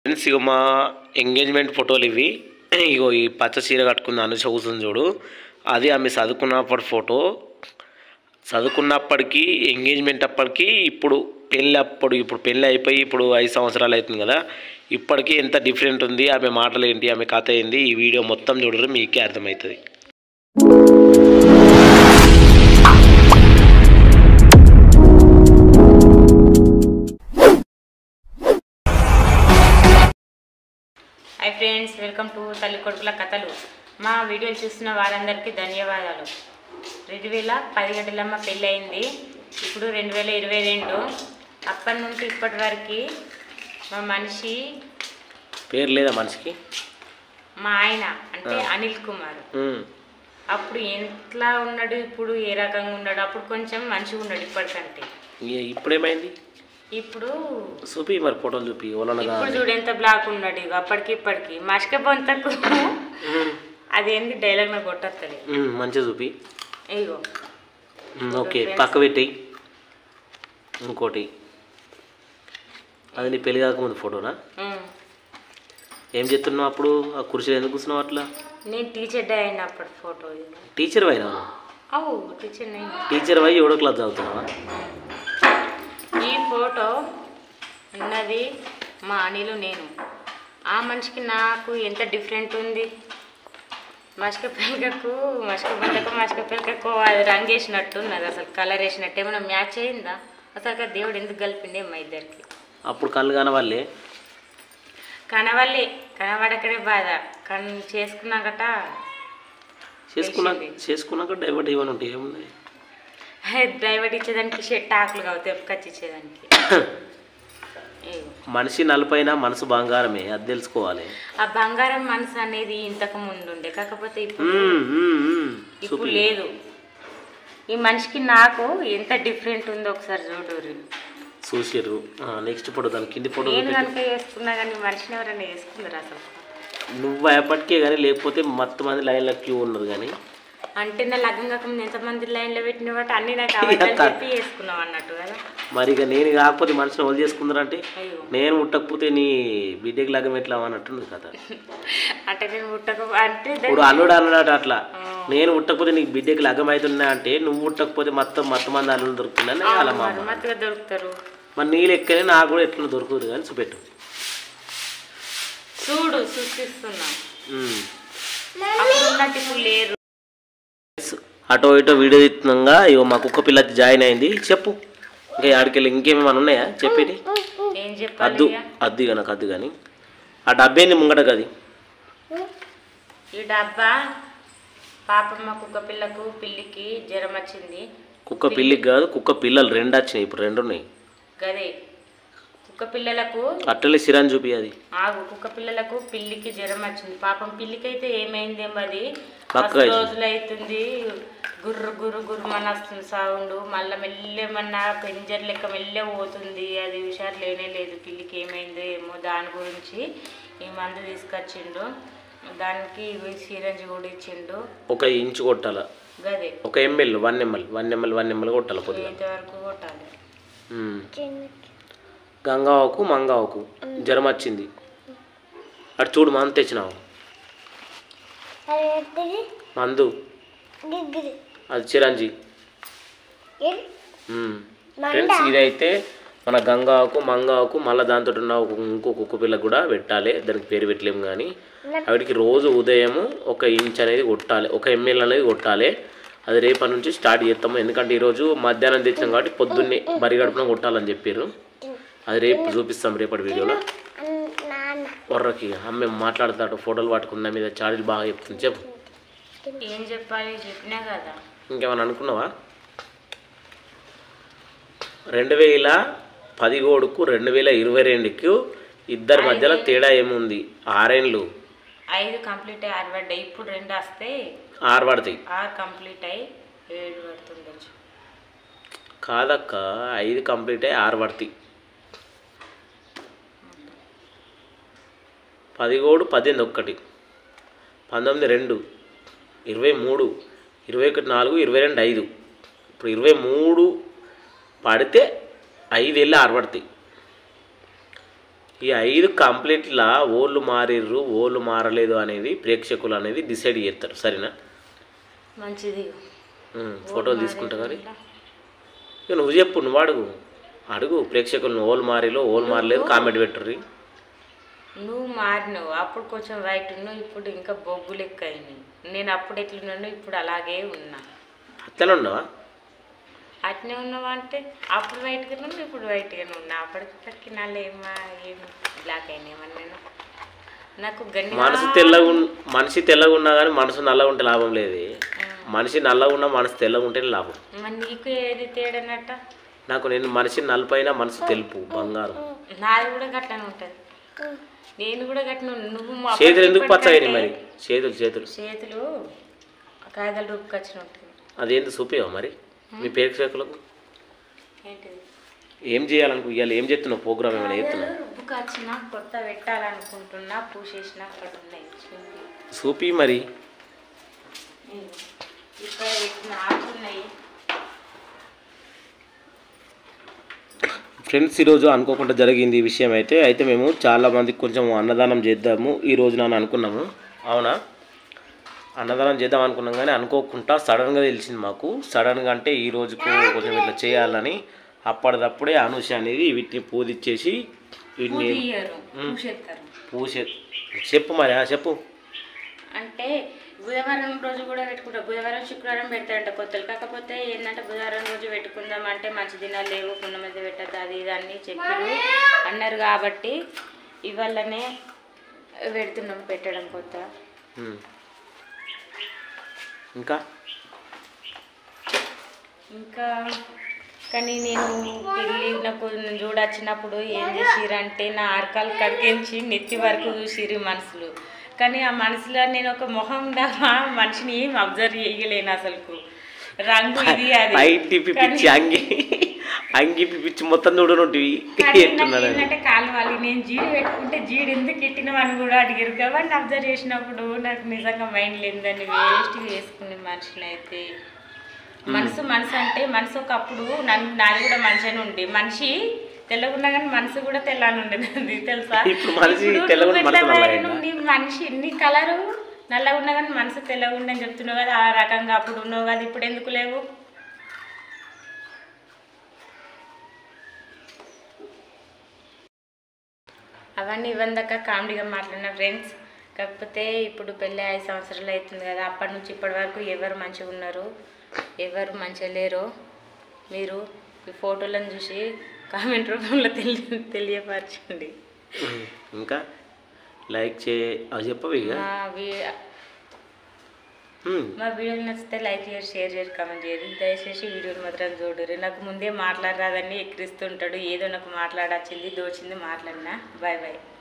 Friends ఇగో మా engagement ఫోటోలు ఇవి ఇగో ఈ పచ్చ చీర కట్టుకున్న అనుష కూర్చుంది చూడు అది ఆమె చదువుకున్నప్పటి ఫోటో చదువుకున్నప్పటికీ ఎంగేజ్మెంట్ అప్పటికి ఇప్పుడు పెళ్ళి అప్పుడు ఇప్పుడు పెళ్ళి అయిపోయి ఇప్పుడు ఐదు సంవత్సరాలు అవుతుంది కదా ఇప్పటికీ ఎంత డిఫరెంట్ ఉంది ఆమె మాటలు ఏంటి ఆమె కథ ఏంటి ఈ వీడియో మొత్తం చూడరు మీకే అర్థమవుతుంది హాయ్ ఫ్రెండ్స్ వెల్కమ్ టు తల్లి కొడుకుల కథలు మా వీడియోలు చూస్తున్న వారందరికీ ధన్యవాదాలు రెండు వేల పదిహేడులమ్మ పెళ్ళి అయింది ఇప్పుడు రెండు వేల ఇరవై రెండు అప్పటి నుండి ఇప్పటి వరకు మా మనిషి పేరు లేదా మనిషికి మా ఆయన అంటే అనిల్ కుమార్ ఉమ్. అప్పుడు ఎట్లా ఉన్నాడు ఇప్పుడు ఏ రకంగా ఉన్నాడు అప్పుడు కొంచెం మంచిగా ఉన్నాడు ఇప్పటికంటే ఇక ఇప్పుడేమైంది ఇప్పుడు చూపి మరి ఫోటోలు చూపి ఓలనగా ఇప్పుడు చూడు ఎంత బ్లాక్ ఉన్నాడు ఇక అప్పటికి ఇప్పటికి మష్క బొంతకు అదేంది డైలాగ్ నాకు కొట్టత్తలేదు మంచిగా చూపి ఇగో ఉమ్, ఓకే పక్క పెట్టేయి ఇంకోటి అది నీ పెళ్లి కాకముందు ఫోటోనా ఉమ్. ఏం చెప్తున్నావు అప్పుడు ఆ కుర్చీలో ఎందుకు కూర్చున్నావు అట్లా నేను టీచర్ డే అయినప్పటి ఫోటో ఇది టీచర్ అయినా అవు టీచర్ నేను టీచర్ అయ్యి ఏడో క్లాస్ చదువుతున్నావా ఈ ఫోటో ఉన్నది మా అనిలు నేను ఆ మనిషికి నాకు ఎంత డిఫరెంట్ ఉంది మసక పిల్లకకు మసక బిడ్డకు మసక పిల్లకకు అది రంగు వేసినట్టు ఉన్నది అసలు కలర్ వేసినట్టు ఏమైనా మ్యాచ్ అయిందా అసలు దేవుడు ఎందుకు కలిపిండే మా ఇద్దరికి అప్పుడు కళ్ళు కానవాళ్ళే కనవల్లి కనబడకడే బాధ కన్ చేసుకున్నాకట చేసుకున్నాక తెలిసింది. చేసుకున్నాక డైవర్ట్ ఇవ్వని ఉంటాయి ఏమున్నాయి డ్రైవర్ ఇచ్చేదానికి షెట్ ఆకులు కావు తెప్పకచ్చి ఇచ్చేదానికి ఇగో. మనిషి నలుపైన మనసు బంగారమే అది తెలుసుకోవాలి ఆ బంగారం మనసు అనేది ఇంతకు ముందు ఉండే కాకపోతే ఇప్పుడు ఉమ్, ఉమ్, ఉమ్. ఇప్పుడు చూపి లేదు ఈ మనిషికి నాకు ఎంత డిఫరెంట్ ఉందో ఒకసారి చూడరు చూసిర్రు నెక్స్ట్ ఫోటో దాని కింది ఫోటో నేను కనుక వేసుకున్నా కానీ మనిషిని ఎవరైనా వేసుకున్నారు అసలు నువ్వు ఎప్పటికే కానీ లేకపోతే మొత్తం మంది లైన్లో క్యూ ఉన్నారు కానీ అంటే నా లగ్నం కాకముందు ఎంతమంది లైన్లో పెట్టిన బట్టి అన్ని నాకు అవన్నీ చెప్పి వేసుకున్నాం అన్నట్టు కదా మరి ఇక నేను కాకపోతే మనిషిని వాళ్ళు చేసుకుందరంటే అయ్యో నేను ముట్టకపోతే నీ బిడ్డకి లగ్గం ఎట్లా అన్నట్టుంది కదా అంటే నేను ముట్టక అంటే దాన్ని- ఇప్పుడు అల్లుడు అన్నాడు అట్లా నేను ముట్టకపోతే నీకు బిడ్డకి లగ్గం అవుతున్నా అంటే నువ్వు ముట్టకపోతే మొత్తం మొత్తం మంది అల్లుడు దొరుకుతుందని అలా మా అమ్మ. మత్తుగా దొరుకుతారు మరి నీ లెక్కనే నాకు కూడా ఎట్లా దొరుకుతుంది కానీ చూపెట్టు చూడు సృష్టిస్తున్నా ఉమ్. అప్పుడు ఉన్నట్టు ఇప్పుడు లేరు అటో ఇటో వీడియో తీస్తున్నాగా ఇగో మా కుక్క పిల్ల జాయిన్ అయింది చెప్పు ఇంకా ఆడికెళ్ళి ఇంకేమేమన్నా ఉన్నాయా చెప్పేది ఏం చెప్పాలి అద్దు ఇక? అద్దు ఇక నాకు అద్దు కానీ ఆ డబ్బేంది ముంగట కది ఈ డబ్బా పాపమ్మ కుక్క పిల్లకు పిల్లికి జ్వరం వచ్చింది కుక్క పిల్లికి కాదు కుక్క పిల్లలు రెండు వచ్చినాయి ఇప్పుడు రెండు ఉన్నాయి గదే కుక్క పిల్లలకు అట్టలే సిరాన్ చూపి అది ఆగు కుక్క పిల్లలకు పిల్లికి జ్వరం వచ్చింది పాపం పిల్లికి అయితే ఏమైందేమో అది బక్కగా మస్తు రోజులు అవుతుంది గుర్రు గుర్రు గుర్రమని వస్తుంది సౌండ్ మళ్ళీ మెల్లెమన్నా పెంజర్ లెక్క మెల్లె పోతుంది అది హుషారు లేనే లేదు పిల్లికి ఏమైందో ఏమో దాని గురించి ఈ మందు తీసుకొచ్చిండు దానికి ఇవి సిరంజ్ కూడా ఇచ్చిండు ఒక ఇంచు కొట్టాల గదే ఒక ML one ML one ML one ML కొట్టాలి కొద్దిగా ఇంతవరకు కొట్టాలి ఉమ్. గంగావకు మంగావకు జ్వరం వచ్చింది అటు చూడు మందు తెచ్చినావు మందు అది చిరంజీ మ్మ్. ఫ్రెండ్స్ ఇదైతే మన గంగాకు మంగాకు మళ్ళీ దాంతో ఉన్న ఒక ఇంకో కుక్క పిల్లకు కూడా పెట్టాలి దానికి పేరు పెట్టలేము కానీ వాటికి రోజు ఉదయం ఒక ఇంచ్ అనేది కొట్టాలి ఒక ఎంఎల్ అనేది కొట్టాలి అది రేపటి నుంచి స్టార్ట్ చేస్తాము ఎందుకంటే ఈరోజు మధ్యాహ్నం తెచ్చాం కాబట్టి పొద్దున్నే బరి గడుపున కొట్టాలని చెప్పారు అది రేపు చూపిస్తాం రేపటి వీడియోలో వర్రకి అమ్మే మాట్లాడతాడు ఫోటోలు పట్టుకున్న మీద చాడీలు బాగా చెప్తుంది చెప్పు ఏం చెప్పాలి చెప్పినా కదా ఇంకేమైనా అనుకున్నావా రెండు వేల పదిహేడుకు రెండు వేల ఇరవై రెండుకు ఇద్దరి మధ్యలో తేడా ఏముంది ఆరేండ్లు ఐదు కంప్లీట్ అయ్యి ఆరు పడ్డాయి ఇప్పుడు రెండు వస్తే ఆరు పడతాయి ఆరు కంప్లీట్ అయ్యి ఏడు పడుతుండొచ్చు కాదక్క ఐదు కంప్లీట్ అయ్యి ఆరు పడతాయి పదిహేడు పద్దెనిమిది ఒక్కటి పంతొమ్మిది రెండు ఇరవై మూడు ఇరవై ఒకటి నాలుగు ఇరవై రెండు ఐదు ఇప్పుడు ఇరవై మూడు పడితే ఐదు వెళ్ళి ఆరు పడతాయి ఈ ఐదు కంప్లీట్లా ఓళ్ళు మారిర్రు ఓళ్ళు మారలేదు అనేది ప్రేక్షకులు అనేది డిసైడ్ చేస్తారు సరేనా మంచిది ఉమ్, ఫోటోలు తీసుకుంటా కానీ ఇక నువ్వు చెప్పు నువ్వు అడుగు అడుగు ప్రేక్షకులను ఓళ్ళు మారిలో ఓళ్ళు మారలేదు కామెంట్ పెట్టుర్రి నువ్వు మారినావు అప్పుడు కొంచెం వైట్ ఉన్నావు ఇప్పుడు ఇంకా బొగ్గు లెక్క అయినాయి నేను అప్పుడు ఎట్లున్నాను ఇప్పుడు అలాగే ఉన్నా అట్లనే ఉండవా అట్నే ఉన్నావా అంటే అప్పుడు వైట్గానే ఉన్నా ఇప్పుడు వైట్గానే ఉన్నా అప్పటికిప్పటికి నాలో ఏమా ఏం బ్లాక్ అయినాయమని నేను నాకు గన్ని మనసు తెల్లగా ఉన్- మనిషి తెల్లగా ఉన్నా కానీ మనసు నల్లగా ఉంటే లాభం లేదు మనిషి నల్లగా ఉన్నా మనసు తెల్లగా ఉంటేనే లాభం మరి నీకు ఏది తేడనట్ట నాకు నేను మనిషి నలుపైన మనసు తెలుపు బంగారం నాది కూడా గట్లనే ఉంటుంది నేను కూడా గట్ల నువ్వు మా చేతులు ఎందుకు అప్పటికి పచ్చగా మరి చేతులు చేతులు చేతులు కాయదలు రూపుకొచ్చిన ఉంటుంది అదేంటి చూపేవా మరి మీ ప్రేక్షకులకు ఏంటిది ఏం చేయాలనుకో ఇవాళ ఏం చేస్తున్నావు ప్రోగ్రామ్ ఏమైనా చేస్తున్నావు రూపుకొచ్చిన కొత్త పెట్టాలనుకుంటున్నా పూసేసిన అక్కడ ఉన్నాయి చూపి. చూపి మరి ఇదిగో. ఇక్కడ పెట్టిన ఆకులు ఉన్నాయి ఫ్రెండ్స్ ఈరోజు అనుకోకుండా జరిగింది ఈ విషయం అయితే అయితే మేము చాలా మందికి కొంచెం అన్నదానం చేద్దాము ఈ రోజు నన్ను అనుకున్నాము అవునా అన్నదానం చేద్దాం అనుకున్నాం కానీ అనుకోకుండా సడన్గా తెలిసింది మాకు సడన్గా అంటే ఈ రోజుకు కొంచెం ఇట్లా చేయాలని అప్పటిదప్పుడే అనూష అనేది వీటిని పూజిచ్చేసి వీటిని తీయరు పూసేస్తారు పూసే చెప్పు మరి ఆ చెప్పు అంటే బుధవారం రోజు కూడా పెట్టుకుంటారు బుధవారం శుక్రవారం పెడతారంట కొత్తలు కాకపోతే ఏంటంటే బుధవారం రోజు పెట్టుకుందాం అంటే మంచి దినాలు లేవు పున్న మీద పెట్టద్దు అది ఇది అని చెప్పారు అన్నారు కాబట్టి ఇవాళనే పెడుతున్నాం పెట్టడం కొత్త ఉమ్. ఇంకా ఇంకా కానీ నేను పెళ్ళి నాకు చూడొచ్చినప్పుడు ఏం చేసిరంటే నా అరకాలు కడిగించి నెత్తి వరకు చూసిరు మనుషులు కానీ ఆ మనసులో నేను ఒక మొహం దాకా మనిషిని ఏం అబ్జర్వ్ చేయలేను అసలుకు రంగు ఇది అది పైటి పిచ్చి అంగి అంగి పిచ్చి మొత్తం చూడనుంటివి కానీ నాకు ఎట్టున్నాడు ఏంటంటే కాలు వాళ్ళు నేను జీడి పెట్టుకుంటే జీడి ఎందుకు ఎట్టినవని కూడా అడిగారు కాబట్టి అబ్జర్వ్ చేసినప్పుడు నాకు నిజంగా మైండ్ లేదని వేస్ట్ వేసుకునే మనిషిని అయితే మనసు మనసు అంటే మనసు ఒకప్పుడు నన్ను నాది కూడా మంచిగానే ఉండే మనిషి తెల్లగున్నా కానీ మనసు కూడా తెల్లని ఉండేది తెలుసా ఇప్పుడు మనిషి ఇప్పుడు తెల్లగున్న నువ్వు ఎట్లా మనసు నల్లగా మారినావు? నీ మనిషి నీ కలరు నల్లగా ఉన్నా కానీ మనసు తెల్లగా ఉండని చెప్తున్నావు కదా ఆ రకంగా అప్పుడు ఉన్నావు కదా ఇప్పుడు ఎందుకు లేవు అవన్నీ ఇవ్వందాక కామెడీగా మాట్లాడిన ఫ్రెండ్స్ కాకపోతే ఇప్పుడు పెళ్ళి ఐదు సంవత్సరాలు అవుతుంది కదా అప్పటి నుంచి ఇప్పటి వరకు ఎవరు మంచిగా ఉన్నారు ఎవరు మంచిగా లేరో మీరు ఈ ఫోటోలను చూసి కామెంట్ రూపంలో తెలియ తెలియపరచండి ఇంకా లైక్ చే అది చెప్పవి ఇక మా వీ ఉమ్. మా వీడియోలు నచ్చితే లైక్ చేసి షేర్ చేసి కామెంట్ చేయరు దయచేసి వీడియోలు మాత్రం చూడరు నాకు ముందే మాట్లాడరాదని ఎక్కిరిస్తుంటాడు ఏదో నాకు మాట్లాడచ్చింది దోచింది మాట్లాడినా బాయ్ బాయ్